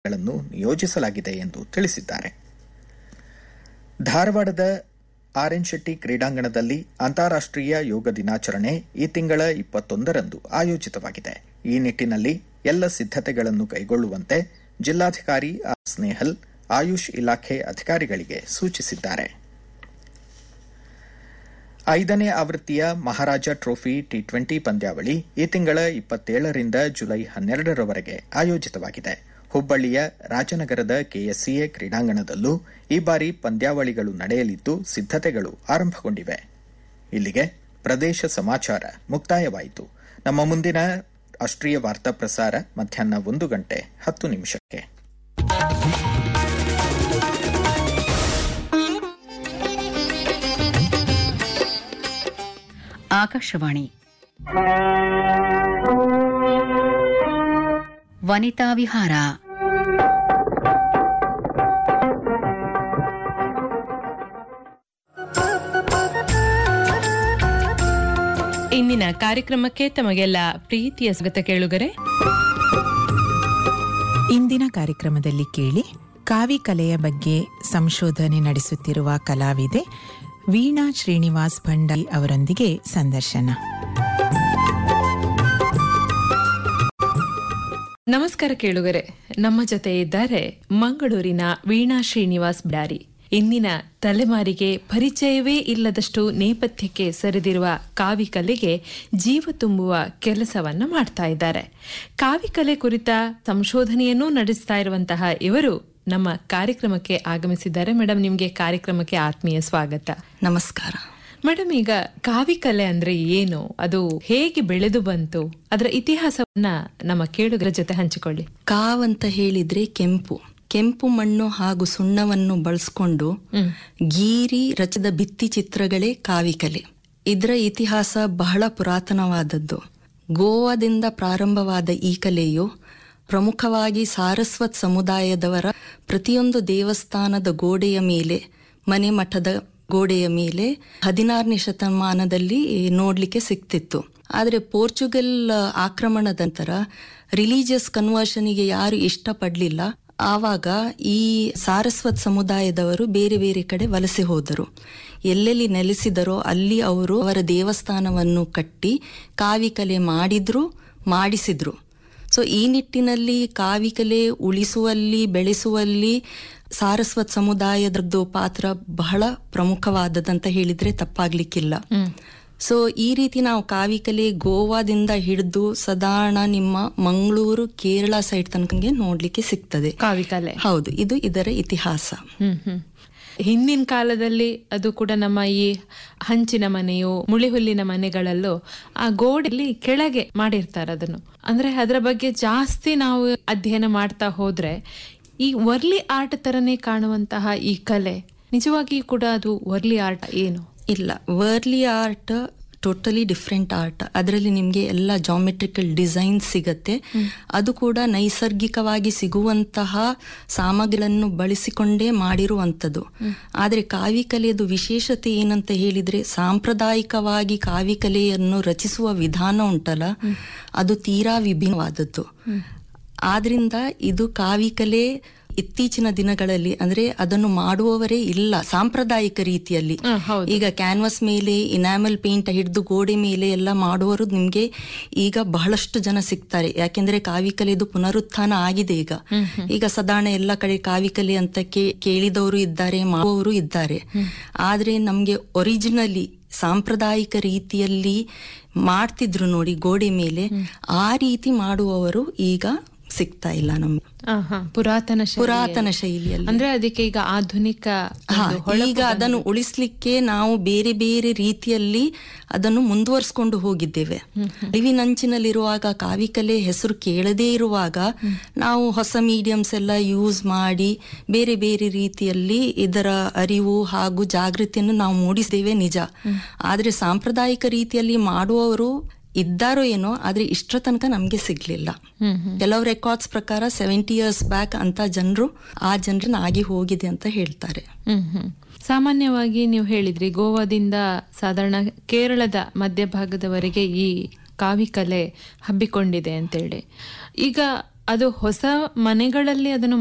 ಗಳನ್ನು ನಿಯೋಜಿಸಲಾಗಿದೆ ಎಂದು ತಿಳಿಸಿದ್ದಾರೆ ಧಾರವಾಡದ ಆರ್ ಎನ್ ಶೆಟ್ಟಿ ಕ್ರೀಡಾಂಗಣದಲ್ಲಿ ಅಂತಾರಾಷ್ಟೀಯ ಯೋಗ ದಿನಾಚರಣೆ ಈ ತಿಂಗಳ ಇಪ್ಪತ್ತೊಂದರಂದು ಆಯೋಜಿತವಾಗಿದೆ ಈ ನಿಟ್ಟಿನಲ್ಲಿ ಎಲ್ಲ ಸಿದ್ದತೆಗಳನ್ನು ಕೈಗೊಳ್ಳುವಂತೆ ಜಿಲ್ಲಾಧಿಕಾರಿ ಆರ್ ಸ್ನೇಹಲ್ ಆಯುಷ್ ಇಲಾಖೆ ಅಧಿಕಾರಿಗಳಿಗೆ ಸೂಚಿಸಿದ್ದಾರೆ ಐದನೇ ಆವೃತ್ತಿಯ ಮಹಾರಾಜ ಟ್ರೋಫಿ ಟಿ ಟ್ವೆಂಟಿ ಪಂದ್ಯಾವಳಿ ಈ ತಿಂಗಳ ಇಪ್ಪತ್ತೇಳರಿಂದ ಜುಲೈ ಹನ್ನೆರಡರವರೆಗೆ ಆಯೋಜಿತವಾಗಿದೆ ಹುಬ್ಬಳ್ಳಿಯ ರಾಜನಗರದ ಕೆಎಸ್ಸಿಎ ಕ್ರೀಡಾಂಗಣದಲ್ಲೂ ಈ ಬಾರಿ ಪಂದ್ಯಾವಳಿಗಳು ನಡೆಯಲಿದ್ದು ಸಿದ್ದತೆಗಳು ಆರಂಭಗೊಂಡಿವೆ ಇಲ್ಲಿಗೆ ಪ್ರದೇಶ ಸಮಾಚಾರ ಮುಕ್ತಾಯವಾಯಿತು ನಮ್ಮ ಮುಂದಿನ ರಾಷ್ಟ್ರೀಯ ವಾರ್ತಾ ಪ್ರಸಾರ ಮಧ್ಯಾಹ್ನ ಒಂದು ಗಂಟೆ ಹತ್ತು ನಿಮಿಷಕ್ಕೆ ಆಕಾಶವಾಣಿ ವನಿತಾ ವಿಹಾರ ಇಂದಿನ ಕಾರ್ಯಕ್ರಮಕ್ಕೆ ತಮಗೆಲ್ಲ ಪ್ರೀತಿಯ ಸ್ವಾಗತ ಕೇಳುಗರೆ ಇಂದಿನ ಕಾರ್ಯಕ್ರಮದಲ್ಲಿ ಕೇಳಿ ಕಾವಿ ಕಲೆಯ ಬಗ್ಗೆ ಸಂಶೋಧನೆ ನಡೆಸುತ್ತಿರುವ ಕಲಾವಿದೆ ವೀಣಾ ಶ್ರೀನಿವಾಸ್ ಭಂಡಾರಿ ಅವರೊಂದಿಗೆ ಸಂದರ್ಶನ ನಮಸ್ಕಾರ ಕೇಳುಗರೆ ನಮ್ಮ ಜೊತೆ ಇದ್ದಾರೆ ಮಂಗಳೂರಿನ ವೀಣಾ ಶ್ರೀನಿವಾಸ್ ಬ್ಯಾರಿ ಇಂದಿನ ತಲೆಮಾರಿಗೆ ಪರಿಚಯವೇ ಇಲ್ಲದಷ್ಟು ನೇಪಥ್ಯಕ್ಕೆ ಸರಿದಿರುವ ಕಾವಿಕಲೆಗೆ ಜೀವ ತುಂಬುವ ಕೆಲಸವನ್ನ ಮಾಡ್ತಾ ಇದ್ದಾರೆ ಕಾವಿಕಲೆ ಕುರಿತ ಸಂಶೋಧನೆಯನ್ನೂ ನಡೆಸ್ತಾ ಇರುವಂತಹ ಇವರು ನಮ್ಮ ಕಾರ್ಯಕ್ರಮಕ್ಕೆ ಆಗಮಿಸಿದ್ದಾರೆ ಮೇಡಮ್ ನಿಮ್ಗೆ ಕಾರ್ಯಕ್ರಮಕ್ಕೆ ಆತ್ಮೀಯ ಸ್ವಾಗತ ನಮಸ್ಕಾರ ಮೇಡಮ್ ಈಗ ಕಾವಿಕಲೆ ಅಂದ್ರೆ ಏನು ಅದು ಹೇಗೆ ಬೆಳೆದು ಬಂತು ಅದರ ಇತಿಹಾಸವನ್ನ ನಮ್ಮ ಕೇಳುಗರ ಜೊತೆ ಹಂಚಿಕೊಳ್ಳಿ ಕಾವ್ ಅಂತ ಹೇಳಿದ್ರೆ ಕೆಂಪು ಕೆಂಪು ಮಣ್ಣು ಹಾಗೂ ಸುಣ್ಣವನ್ನು ಬಳಸ್ಕೊಂಡು ಗೀರಿ ರಚಿದ ಭಿತ್ತಿ ಚಿತ್ರಗಳೇ ಕಾವಿಕಲೆ ಇದರ ಇತಿಹಾಸ ಬಹಳ ಪುರಾತನವಾದದ್ದು ಗೋವಾದಿಂದ ಪ್ರಾರಂಭವಾದ ಈ ಕಲೆಯು ಪ್ರಮುಖವಾಗಿ ಸಾರಸ್ವತ್ ಸಮುದಾಯದವರ ಪ್ರತಿಯೊಂದು ದೇವಸ್ಥಾನದ ಗೋಡೆಯ ಮೇಲೆ ಮನೆ ಮಠದ ಗೋಡೆಯ ಮೇಲೆ ಹದಿನಾರನೇ ಶತಮಾನದಲ್ಲಿ ನೋಡ್ಲಿಕ್ಕೆ ಸಿಕ್ತಿತ್ತು ಆದರೆ ಪೋರ್ಚುಗಲ್ ಆಕ್ರಮಣದ ನಂತರ ರಿಲಿಜಿಯಸ್ ಕನ್ವರ್ಷನ್ಗೆ ಯಾರು ಇಷ್ಟಪಡಲಿಲ್ಲ ಆವಾಗ ಈ ಸಾರಸ್ವತ್ ಸಮುದಾಯದವರು ಬೇರೆ ಬೇರೆ ಕಡೆ ವಲಸೆ ಹೋದರು ಎಲ್ಲೆಲ್ಲಿ ನೆಲೆಸಿದರೋ ಅಲ್ಲಿ ಅವರು ಅವರ ದೇವಸ್ಥಾನವನ್ನು ಕಟ್ಟಿ ಕಾವಿಕಲೆ ಮಾಡಿದ್ರು ಮಾಡಿಸಿದ್ರು ಸೊ ಈ ನಿಟ್ಟಿನಲ್ಲಿ ಕಾವಿಕಲೆ ಉಳಿಸುವಲ್ಲಿ ಬೆಳೆಸುವಲ್ಲಿ ಸಾರಸ್ವತ್ ಸಮುದಾಯದದ್ದು ಪಾತ್ರ ಬಹಳ ಪ್ರಮುಖವಾದದಂತ ಹೇಳಿದ್ರೆ ತಪ್ಪಾಗ್ಲಿಕ್ಕಿಲ್ಲ ಸೊ ಈ ರೀತಿ ನಾವು ಕಾವಿಕಲೆ ಗೋವಾದಿಂದ ಹಿಡಿದು ಸಾಧಾರಣ ನಿಮ್ಮ ಮಂಗಳೂರು ಕೇರಳ ಸೈಡ್ ತನಕ ನೋಡ್ಲಿಕ್ಕೆ ಸಿಗ್ತದೆ ಕಾವಿಕಲೆ ಹೌದು ಇದು ಇದರ ಇತಿಹಾಸ ಹ್ಮ್ ಹ್ಮ್ ಹಿಂದಿನ ಕಾಲದಲ್ಲಿ ಅದು ಕೂಡ ನಮ್ಮ ಈ ಹಂಚಿನ ಮನೆಯು ಮುಳಿಹುಲ್ಲಿನ ಮನೆಗಳಲ್ಲೂ ಆ ಗೋಡೆಯಲ್ಲಿ ಕೆಳಗೆ ಮಾಡಿರ್ತಾರೆ ಅದನ್ನು ಅಂದ್ರೆ ಅದರ ಬಗ್ಗೆ ಜಾಸ್ತಿ ನಾವು ಅಧ್ಯಯನ ಮಾಡ್ತಾ ಹೋದ್ರೆ ಈ ವರ್ಲಿ ಆರ್ಟ್ ತರನೇ ಕಾಣುವಂತಹ ಈ ಕಲೆ ನಿಜವಾಗಿಯೂ ಕೂಡ ಅದು ವರ್ಲಿ ಆರ್ಟ್ ಏನು ಇಲ್ಲ Warli art totally different art ಅದರಲ್ಲಿ ನಿಮಗೆ ಎಲ್ಲ ಜಾಮೆಟ್ರಿಕಲ್ ಡಿಸೈನ್ ಸಿಗತ್ತೆ ಅದು ಕೂಡ ನೈಸರ್ಗಿಕವಾಗಿ ಸಿಗುವಂತಹ ಸಾಮಗ್ರಿಗಳನ್ನು ಬಳಸಿಕೊಂಡೇ ಮಾಡಿರುವಂಥದ್ದು ಆದರೆ ಕಾವಿಕಲೆಯದು ವಿಶೇಷತೆ ಏನಂತ ಹೇಳಿದ್ರೆ ಸಾಂಪ್ರದಾಯಿಕವಾಗಿ ಕಾವಿಕಲೆಯನ್ನು ರಚಿಸುವ ವಿಧಾನ ಉಂಟಲ್ಲ ಅದು ತೀರಾ ವಿಭಿನ್ನವಾದದ್ದು ಆದ್ರಿಂದ ಇದು ಕಾವಿಕಲೆ ಇತ್ತೀಚಿನ ದಿನಗಳಲ್ಲಿ ಅಂದ್ರೆ ಅದನ್ನು ಮಾಡುವವರೇ ಇಲ್ಲ ಸಾಂಪ್ರದಾಯಿಕ ರೀತಿಯಲ್ಲಿ ಈಗ ಕ್ಯಾನ್ವಾಸ್ ಮೇಲೆ ಇನಾಮಲ್ ಪೇಂಟ್ ಹಿಡಿದು ಗೋಡೆ ಮೇಲೆ ಎಲ್ಲ ಮಾಡುವವರು ನಿಮ್ಗೆ ಈಗ ಬಹಳಷ್ಟು ಜನ ಸಿಗ್ತಾರೆ ಯಾಕೆಂದ್ರೆ ಕಾವಿಕಲೆದು ಪುನರುತ್ಥಾನ ಆಗಿದೆ ಈಗ ಈಗ ಸಾಧಾರಣ ಎಲ್ಲ ಕಡೆ ಕಾವಿಕಲೆ ಅಂತ ಕೇಳಿದವರು ಇದ್ದಾರೆ ಮಾಡುವವರು ಇದ್ದಾರೆ ಆದ್ರೆ ನಮ್ಗೆ ಒರಿಜಿನಲಿ ಸಾಂಪ್ರದಾಯಿಕ ರೀತಿಯಲ್ಲಿ ಮಾಡ್ತಿದ್ರು ನೋಡಿ ಗೋಡೆ ಮೇಲೆ ಆ ರೀತಿ ಮಾಡುವವರು ಈಗ ಸಿಗ್ತಾ ಇಲ್ಲ ನಮ್ಗೆ ಪುರಾತನ ಪುರಾತನ ಶೈಲಿಯಲ್ಲಿ ಅಂದ್ರೆ ಅದಕ್ಕೆ ಈಗ ಆಧುನಿಕ ಈಗ ಅದನ್ನು ಉಳಿಸ್ಲಿಕ್ಕೆ ನಾವು ಬೇರೆ ಬೇರೆ ರೀತಿಯಲ್ಲಿ ಅದನ್ನು ಮುಂದುವರಿಸಿಕೊಂಡು ಹೋಗಿದ್ದೇವೆ ಅಳಿವಿನಂಚಿನಲ್ಲಿರುವಾಗ ಕಾವಿಕಲೆ ಹೆಸರು ಕೇಳದೇ ಇರುವಾಗ ನಾವು ಹೊಸ ಮೀಡಿಯಮ್ಸ್ ಎಲ್ಲ ಯೂಸ್ ಮಾಡಿ ಬೇರೆ ಬೇರೆ ರೀತಿಯಲ್ಲಿ ಇದರ ಅರಿವು ಹಾಗೂ ಜಾಗೃತಿಯನ್ನು ನಾವು ಮೂಡಿಸಿದ್ದೇವೆ ನಿಜ ಆದ್ರೆ ಸಾಂಪ್ರದಾಯಿಕ ರೀತಿಯಲ್ಲಿ ಮಾಡುವವರು ಇದ್ದಾರೋ ಏನೋ ಆದ್ರೆ ಇಷ್ಟರ ತನಕ ನಮ್ಗೆ ಸಿಗ್ಲಿಲ್ಲ ಕೆಲವು ರೆಕಾರ್ಡ್ಸ್ ಪ್ರಕಾರ ಸೆವೆಂಟಿ ಇಯರ್ಸ್ ಬ್ಯಾಕ್ ಅಂತ ಜನರು ಆ ಜನರನ್ನ ಆಗಿ ಹೋಗಿದೆ ಅಂತ ಹೇಳ್ತಾರೆ ಸಾಮಾನ್ಯವಾಗಿ ನೀವು ಹೇಳಿದ್ರಿ ಗೋವಾದಿಂದ ಸಾಧಾರಣ ಕೇರಳದ ಮಧ್ಯಭಾಗದವರೆಗೆ ಈ ಕಾವಿಕಲೆ ಹಬ್ಬಿಕೊಂಡಿದೆ ಅಂತೇಳಿ ಈಗ ಅದು ಹೊಸ ಮನೆಗಳಲ್ಲಿ ಅದನ್ನು